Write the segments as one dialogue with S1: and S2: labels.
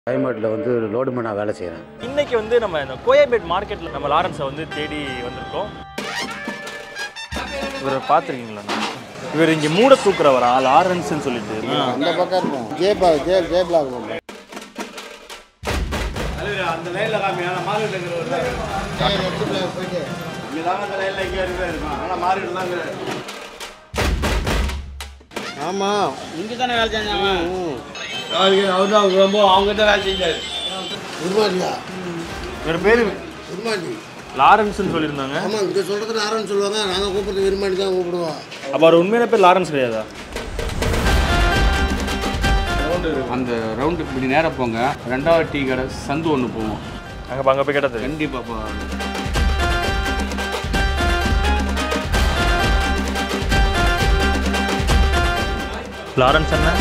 S1: டைமண்டில் வந்து லோடு மேனாக வேலை செய்கிறேன்
S2: இன்னைக்கு வந்து நம்ம இந்த கோயம்பேட் மார்க்கெட்டில் நம்ம லாரன்ஸை வந்து தேடி வந்திருக்கோம் இவரை பார்த்துருக்கீங்களா இவர் இங்கே மூட தூக்குறவரா லாரன்ஸ்னு சொல்லிட்டு
S3: அந்த பக்கம் இருக்கும் ஜே பா ஜே ஜே பிளாக் ஆமாம்
S4: இங்கே தானே வேலை செஞ்சாங்க அவர் தான் ரொம்ப அவங்க தான் வேலை செஞ்சாரு
S3: உருமாண்டியா
S2: இவர் பேர்
S3: உருமாண்டி
S2: லாரன்ஸ்னு சொல்லியிருந்தாங்க
S3: ஆமாம் இங்கே சொல்கிறது நாராயண் சொல்லுவாங்க நாங்கள் கூப்பிட்றது விரும்பாண்டி தான் கூப்பிடுவோம்
S2: அப்போ அவர் உண்மையில பேர் லாரன்ஸ் கிடையாதா
S5: அந்த ரவுண்டுக்கு இப்படி நேராக போங்க ரெண்டாவது டீ கடை சந்து ஒன்று போவோம்
S2: அங்கே அங்கே போய் கேட்டது
S5: கண்டிப்பாக
S2: லாரன்ஸ் என்ன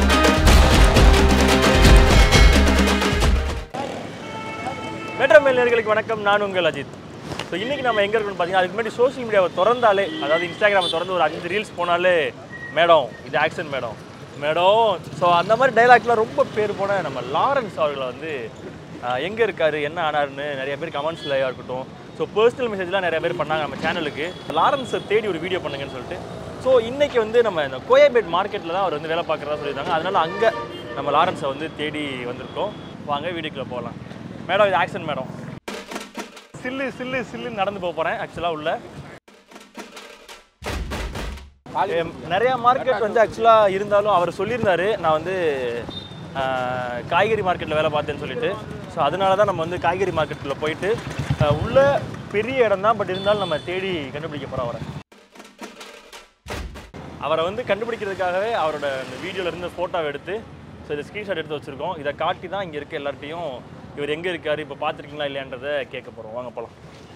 S2: மெட்ரோ மேலினர்களுக்கு வணக்கம் நான் உங்கள் அஜித் ஸோ இன்றைக்கி நம்ம எங்கே இருக்கோம்னு பார்த்தீங்கன்னா அதுக்கு முன்னாடி சோஷியல் மீடியாவை திறந்தாலே அதாவது இன்ஸ்டாகிராமை திறந்து ஒரு அஞ்சு ரீல்ஸ் போனாலே மேடம் இது ஆக்ஷன் மேடம் மேடம் ஸோ அந்த மாதிரி டைலாக்லாம் ரொம்ப பேர் போன நம்ம லாரன்ஸ் அவர்களை வந்து எங்கே இருக்காரு என்ன ஆனாருன்னு நிறைய பேர் கமெண்ட்ஸில் இருக்கட்டும் ஸோ பர்சனல் மெசேஜ்லாம் நிறைய பேர் பண்ணாங்க நம்ம சேனலுக்கு லாரன்ஸை தேடி ஒரு வீடியோ பண்ணுங்கன்னு சொல்லிட்டு ஸோ இன்னைக்கு வந்து நம்ம இந்த கோயம்பேட் மார்க்கெட்டில் தான் அவர் வந்து வேலை பார்க்குறதா சொல்லியிருந்தாங்க அதனால அங்கே நம்ம லாரன்ஸை வந்து தேடி வந்திருக்கோம் வாங்க வீடியோக்குள்ளே போகலாம் மேடம் இது ஆக்ஷன் மேடம் சில்லு சில்லு சில்லுன்னு நடந்து போக போகிறேன் ஆக்சுவலாக உள்ள எம், நிறைய மார்க்கெட் வந்து ஆக்சுவலாக இருந்தாலும் அவர் சொல்லியிருந்தாரு நான் வந்து ஆஹ், காய்கறி மார்க்கெட்டில் வேலை பார்த்தேன்னு சொல்லிட்டு ஸோ அதனால தான் நம்ம வந்து காய்கறி மார்க்கெட்டில் போயிட்டு ஆஹ், உள்ள பெரிய இடம் தான் பட் இருந்தாலும் நம்ம தேடி கண்டுபிடிக்க போகிறோம் அவரை அவரை வந்து கண்டுபிடிக்கிறதுக்காகவே அவரோட அந்த வீடியோல இருந்து ஃபோட்டோவை எடுத்து ஸோ இதை ஸ்க்ரீன்ஷாட் எடுத்து வச்சுருக்கோம் இதை காட்டி தான் இங்கே இருக்க எல்லார்ட்டையும் இவர் எங்கே இருக்காரு இப்போ பார்த்துருக்கீங்களா இல்லையான்றதை கேட்க போகிறோம் வாங்க போகலாம்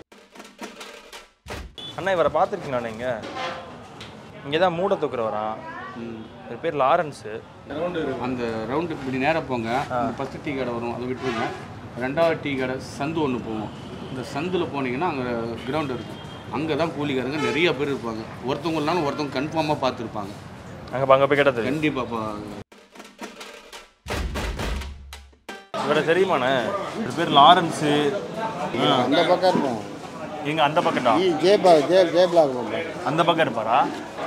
S2: அண்ணா இவரை பார்த்துருக்கீங்களா நீங்கள் இங்கே தான் மூட தூக்குறவரா இவர் பேர் லாரன்ஸு
S5: அந்த ரவுண்டுக்கு இப்படி நேராக போங்க அந்த ஃபஸ்ட்டு டீ கடை வரும் அதை விட்டுருங்க ரெண்டாவது டீ கடை சந்து ஒன்று போவோம் இந்த சந்தில் போனீங்கன்னா அங்கே கிரவுண்ட் இருக்கும் அங்கே தான் கூலிக்காரங்க நிறைய பேர் இருப்பாங்க ஒருத்தவங்களாலும் ஒருத்தவங்க கன்ஃபார்மாக பார்த்துருப்பாங்க
S2: அங்கே அங்கே போய் கேட்டது
S5: கண்டிப்பாக
S2: இவரை தெரியுமாண்ணே இவர் பேர் லாரன்ஸு
S3: அந்த பக்கம் இருக்கும்
S2: எங்க அந்த பக்கம்டா
S3: இ ஜே பா ஜே ஜே பிளாக்
S2: அந்த பக்கம் இருப்பாரா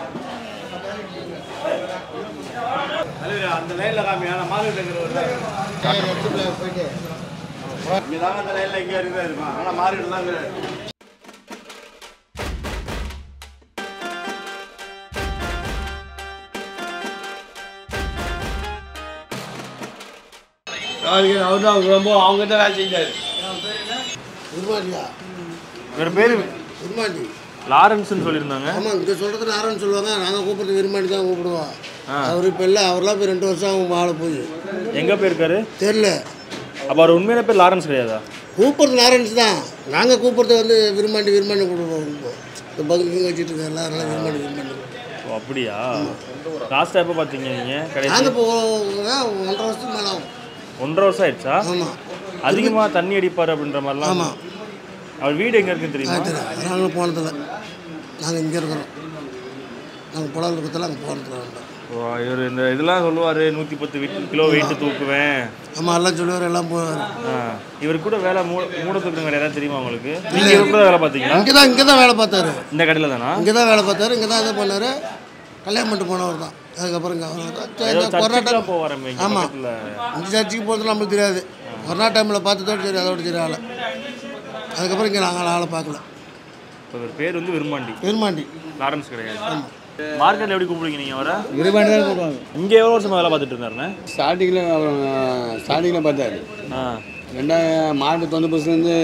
S4: அந்த லைனில் காமி ஆனால் மார்க்கெட் இருக்கிறவர்
S3: போயிட்டு
S4: இங்கே தாங்க அந்த லைனில் இங்கே இருக்கிறாரு ஆனால் மார்க்கெட் தான் இருக்கிறாரு அவர் தான் ரொம்ப அவங்க தான் வேலை செஞ்சாரு
S3: உருமாண்டியா
S2: இவர் பேர்
S3: உருமாண்டி
S2: லாரன்ஸ்னு சொல்லியிருந்தாங்க
S3: ஆமாம் இங்கே சொல்கிறது நாராயண் சொல்லுவாங்க நாங்கள் கூப்பிட்றது விரும்பாண்டி தான் கூப்பிடுவோம் அவர் இப்போ இல்லை அவர்லாம் போய் ரெண்டு வருஷம் அவங்க ஆளை போய்
S2: எங்கே போயிருக்காரு
S3: தெரில
S2: அப்போ அவர் உண்மையில பேர் லாரன்ஸ் கிடையாதா
S3: கூப்பிட்றது நாராயண்ஸ் தான் நாங்கள் கூப்பிட்றது வந்து விரும்பாண்டி விரும்பாண்டி கூப்பிடுவோம் இப்போ இந்த பகுதிக்கு வச்சுட்டு இருக்க எல்லாரும் எல்லாம் விரும்பாண்டி விரும்பாண்டி
S2: ஓ அப்படியா லாஸ்ட்டாக எப்போ பார்த்தீங்க நீங்கள் கடைசி
S3: நாங்கள் இப்போ ஒன்றரை வருஷத்துக்கு மேலே ஆகும்
S2: ஒன்றரை வருஷம் ஆயிடுச்சா
S3: ஆமாம்
S2: அதிகமாக தண்ணி அடிப்பார் அப்படின்ற மாதிரிலாம்
S3: ஆமாம்
S2: அவர் வீடு எங்கே இருக்குன்னு தெரியுமா
S3: தெரியும் அதனால போனதில்ல நாங்கள் இங்கே இருக்கிறோம் நாங்கள் புலவில் இருக்கிறதுல அங்கே போனதில்ல வேண்டாம்
S2: ஓ இவர் இந்த இதெல்லாம் சொல்லுவார் நூற்றி பத்து கிலோ வெயிட்டு தூக்குவேன்
S3: ஆமாம் எல்லாம் சொல்லுவார் எல்லாம் போவார்
S2: ஆ இவர் கூட வேலை மூட மூட தூக்குறவங்க யாராவது தெரியுமா உங்களுக்கு நீங்கள் இவர் கூட வேலை பார்த்தீங்களா
S3: இங்கே தான் இங்கே தான் வேலை பார்த்தாரு
S2: இந்த கடையில் தானா
S3: இங்கே தான் வேலை பார்த்தாரு இங்கே தான் இது பண்ணார் கல்யாணம் பண்ணிட்டு போனவர் தான் அதுக்கப்புறம் இங்கே அவர்
S2: ஏதோ
S3: தான் கொரோனா
S2: சர்ச்சுக்கெல்லாம் போவாரமே இங்கே
S3: ஆமாம்
S2: பக்கத்தில்
S3: இந்த சர்ச்சுக்கு போகிறது நம்மளுக்கு தெரியாது கொரோனா டைமில் பார்த்ததோடு சரி அதோட சரி ஆளை அதுக்கப்புறம் இங்கே நாங்கள் ஆளை பார்க்கல
S2: இப்போ இவர் பேர் வந்து விரும்மாண்டி
S3: விரும்பாண்டி
S2: லாரன்ஸ் கிடையாது மார்க்கெட்டில் எப்படி கூப்பிடுவீங்க நீங்கள் அவரை
S4: விரும்பாண்டி தான் கூப்பிடுவாங்க
S2: இங்கே எவ்வளோ வருஷமா வேலை பார்த்துட்டு இருந்தாருண்ணே
S4: ஸ்டார்டிங்கில் அவர் ஸ்டார்டிங்கில் பார்த்தாரு
S2: ஆ
S4: ரெண்டாயிரம் மார்ச் தொண்ணூறு பர்சன்ட்லேருந்து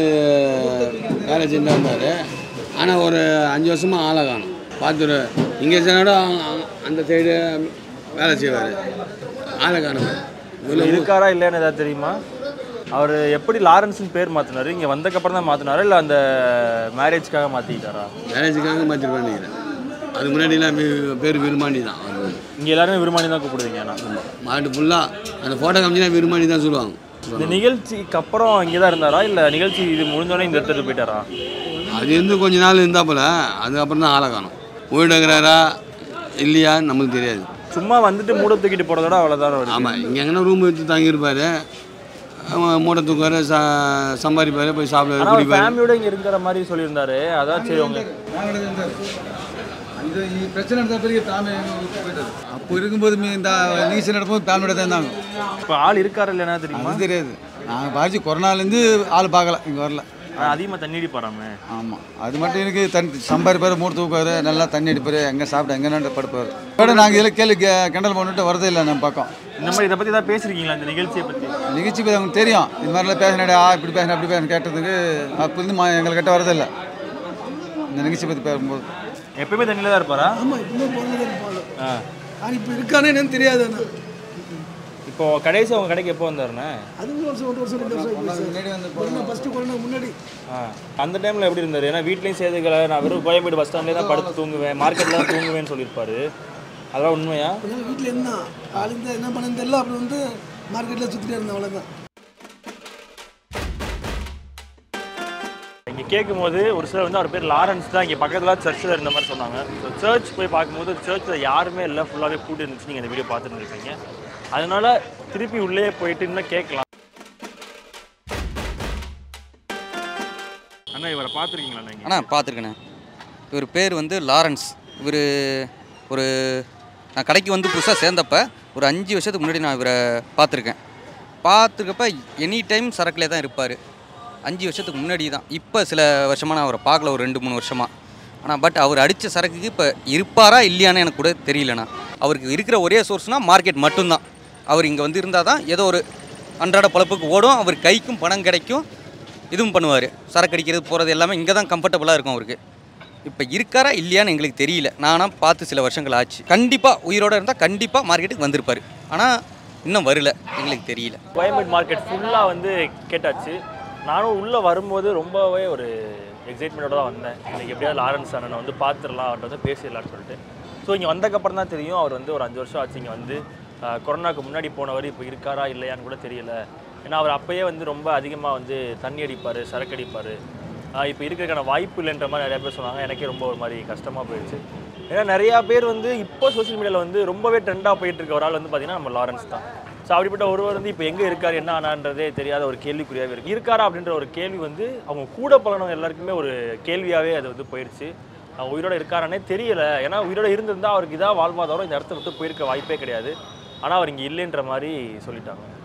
S4: வேலை செஞ்சுட்டு இருந்தார் ஆனால் ஒரு அஞ்சு வருஷமாக ஆளை காணும் பார்த்துரு இங்கே சொன்னோட அந்த சைடு வேலை செய்வார் ஆளை காணும்
S2: இதில் இருக்காரா இல்லைன்னு ஏதாவது தெரியுமா அவர் எப்படி லாரன்ஸ்னு பேர் மாற்றினாரு இங்கே வந்தக்கப்புறம் தான் மாற்றினாரா இல்லை அந்த மேரேஜ்க்காக மாற்றிக்கிட்டாரா
S4: மேரேஜுக்காக மாற்றிருப்பான்னு நினைக்கிறேன் அது முன்னாடிலாம் வி- பேர் விரும்பாண்டி தான் அவர்
S2: இங்கே எல்லாருமே விரும்மாணி தான் கூப்பிடுவீங்க ஆனால்
S4: மாட்டு ஃபுல்லாக அந்த ஃபோட்டோ காமிச்சினா விரும்பாண்டி தான் சொல்லுவாங்க
S2: இந்த நிகழ்ச்சிக்கு அப்புறம் இங்கே தான் இருந்தாரா இல்லை நிகழ்ச்சி இது முடிஞ்சோடனே இந்த இடத்துக்கு போயிட்டாரா
S4: அது இருந்து கொஞ்ச நாள் இருந்தாப்புல அதுக்கப்புறம் தான் ஆளை காணும் போயிட்டு இருக்கிறாரா இல்லையா நமக்கு தெரியாது
S2: சும்மா வந்துட்டு மூட தூக்கிட்டு போகிறதோட அவ்வளோதான் வருது
S4: ஆமாம் இங்கே எங்கன்னா ரூம் எடுத்து தங்கியிருப்பாரு மூட்டை தூக்குவார் ச சம்பாதிப்பார் போய் சாப்பிடுவார்
S2: ஆனால்
S4: குடிப்பார்
S2: ஃபேமிலியோட இங்கே இருக்கிற மாதிரி சொல்லியிருந்தாரு அதான் சரி உங்க
S6: அந்த பிரச்சனை நடந்த பிறகு தாமே போயிட்டாரு அப்போ இருக்கும்போது மீ- இந்த நீச்சல் நடக்கும்போது ஃபேமிலியோட தான் இருந்தாங்க
S2: இப்போ ஆள் இருக்காரு இல்லைன்னா தெரியுமா
S6: அது தெரியாது நாங்கள் பாதிச்சு கொரோனாலேருந்து ஆள் பார்க்கல இங்கே வரல
S2: ஆனால் அதிகமாக தண்ணி அடிப்பாராமே
S6: ஆமாம் அது மட்டும் எனக்கு தண்ணி சம்பாதிப்பார் மூட்டை தூக்குவார் நல்லா தண்ணி அடிப்பார் எங்கே சாப்பிட்டு எங்கே நண்டு படுப்பார் கூட நாங்கள் இதில் கேள்வி கே- கிண்டல் பண்ணிட்டு வரதே இல்லை நம்ம பக்கம்
S2: இந்த மாதிரி இதை பற்றி ஏதாவது பேசியிருக்கீங்களா இந்த நிகழ்ச்சியை பற்றி
S6: நிகழ்ச்சி பத்தி அவங்களுக்கு தெரியும் இது மாதிரிலாம் பேசினாடா இப்படி பேசினா அப்படி பேசின கேட்டதுக்கு அப்போ இருந்து மா எங்கள்கிட்ட வரதில்லை இந்த நிகழ்ச்சி பற்றி பேசும்போது
S2: எப்பயுமே தண்ணியில் தான் இருப்பாரா
S3: ஆமாம் இப்பவுமே போனது இருப்பாங்க
S2: ஆ
S3: ஆனால் இப்போ இருக்கானே என்னன்னு தெரியாது ஆனால்
S2: இப்போ கடைசி அவங்க கடைக்கு எப்போ வந்தாருண்ணே
S3: அது ஒரு வருஷம் ஒரு வருஷம் ரெண்டு வருஷம் ஆயிடுச்சு சார். கொரோனா ஃபஸ்ட்டு கொரோனா முன்னாடி
S2: ஆ அந்த டைமில் எப்படி இருந்தார் ஏன்னா வீட்லேயும் சேர்த்துக்கல நான் வெறும் கோயம்பேடு பஸ் ஸ்டாண்ட்லேயே தான் படுத்து தூங்குவேன் மார்க்கெட்டில் தான் தூங்குவேன்னு சொல்லியிருப்பாரு அதெல்லாம் உண்மையா
S3: கொஞ்ச நாள் வீட்டில் இருந்தான் காலையில் என்ன பண்ணு தெரியல அப்புறம் வந்து மார்க்கெட்டில் சுற்றிட்டே இருந்தேன் அவ்வளோதான்
S2: இங்கே கேட்கும்போது ஒரு சிலர் வந்து அவர் பேர் லாரன்ஸ் தான் இங்கே பக்கத்தில் சர்ச்சில் இருந்த மாதிரி சொன்னாங்க ஸோ சர்ச் போய் பார்க்கும்போது சர்ச்சில் யாருமே இல்லை ஃபுல்லாகவே கூட்டி இருந்துச்சு நீங்கள் இந்த வீடியோ பார்த்துட்டு இருப்பீங்க அதனால திருப்பி உள்ளே போயிட்டு இன்னும் கேட்கலாம் அண்ணா இவரை பார்த்துருக்கீங்களா நீங்கள்
S7: அண்ணா பார்த்துருக்கேண்ணே இவர் பேர் வந்து லாரன்ஸ் இவர் ஒரு நான் கடைக்கு வந்து புதுசாக சேர்ந்தப்ப ஒரு அஞ்சு வருஷத்துக்கு முன்னாடி நான் இவரை பார்த்துருக்கேன் பார்த்துருக்கப்ப எனி டைம் சரக்குலே தான் இருப்பார் அஞ்சு வருஷத்துக்கு முன்னாடி தான் இப்போ சில வருஷமாக நான் அவரை பார்க்கல ஒரு ரெண்டு மூணு வருஷமாக ஆனால் பட் அவர் அடித்த சரக்குக்கு இப்போ இருப்பாரா இல்லையான்னு எனக்கு கூட தெரியலண்ணா அவருக்கு இருக்கிற ஒரே சோர்ஸ்னால் மார்க்கெட் மட்டும்தான் அவர் இங்கே வந்து இருந்தால் தான் ஏதோ ஒரு அன்றாட பொழப்புக்கு ஓடும் அவர் கைக்கும் பணம் கிடைக்கும் இதுவும் பண்ணுவார் சரக்கு அடிக்கிறது போகிறது எல்லாமே இங்கே தான் கம்ஃபர்டபுளாக இருக்கும் அவருக்கு இப்போ இருக்காரா இல்லையான்னு எங்களுக்கு தெரியல நானா பார்த்து சில வருஷங்கள் ஆச்சு கண்டிப்பாக உயிரோடு இருந்தால் கண்டிப்பாக மார்க்கெட்டுக்கு வந்திருப்பார் ஆனால் இன்னும் வரல எங்களுக்கு தெரியல
S2: கோயம்பேடு மார்க்கெட் ஃபுல்லாக வந்து கேட்டாச்சு நானும் உள்ளே வரும்போது ரொம்பவே ஒரு எக்ஸைட்மெண்ட்டோட தான் வந்தேன் இன்னைக்கு எப்படியாவது லாரன்ஸ் அண்ணனை வந்து பார்த்துடலாம் அவர்கிட்ட வந்து பேசிடலாம்னு சொல்லிட்டு ஸோ இங்கே வந்ததுக்கப்புறம் தான் தெரியும் அவர் வந்து ஒரு அஞ்சு வருஷம் ஆச்சு இங்கே வந்து ஆஹ், கொரோனாக்கு முன்னாடி போனவர் இப்போ இருக்காரா இல்லையான்னு கூட தெரியல ஏன்னா அவர் அப்பயே வந்து ரொம்ப அதிகமாக வந்து தண்ணி அடிப்பார் சரக்கு அடிப்பார் இப்போ இருக்கிறதுக்கான வாய்ப்பு இல்லைன்ற மாதிரி நிறைய பேர் சொன்னாங்க எனக்கே ரொம்ப ஒரு மாதிரி கஷ்டமாக போயிடுச்சு ஏன்னா நிறையா பேர் வந்து இப்போ சோஷியல் மீடியாவில் வந்து ரொம்பவே ட்ரெண்டாக போயிட்டு இருக்க ஒரு ஆள் வந்து பார்த்தீங்கன்னா நம்ம லாரன்ஸ் தான் ஸோ அப்படிப்பட்ட ஒருவர் வந்து இப்போ எங்கே இருக்கார் என்ன ஆனான்றதே தெரியாத ஒரு கேள்விக்குறியாகவே இருக்குது இருக்காரா அப்படின்ற ஒரு கேள்வி வந்து அவங்க கூட பழனவங்க எல்லாருக்குமே ஒரு கேள்வியாகவே அது வந்து போயிடுச்சு அவர் உயிரோட இருக்காரானே தெரியல ஏன்னா உயிரோட இருந்திருந்தா அவருக்கு இதாக வாழ்வாதாரம் இந்த இடத்த விட்டு போயிருக்க வாய்ப்பே கிடையாது ஆனால் அவர் இங்கே இல்லைன்ற மாதிரி சொல்லிட்டாங்க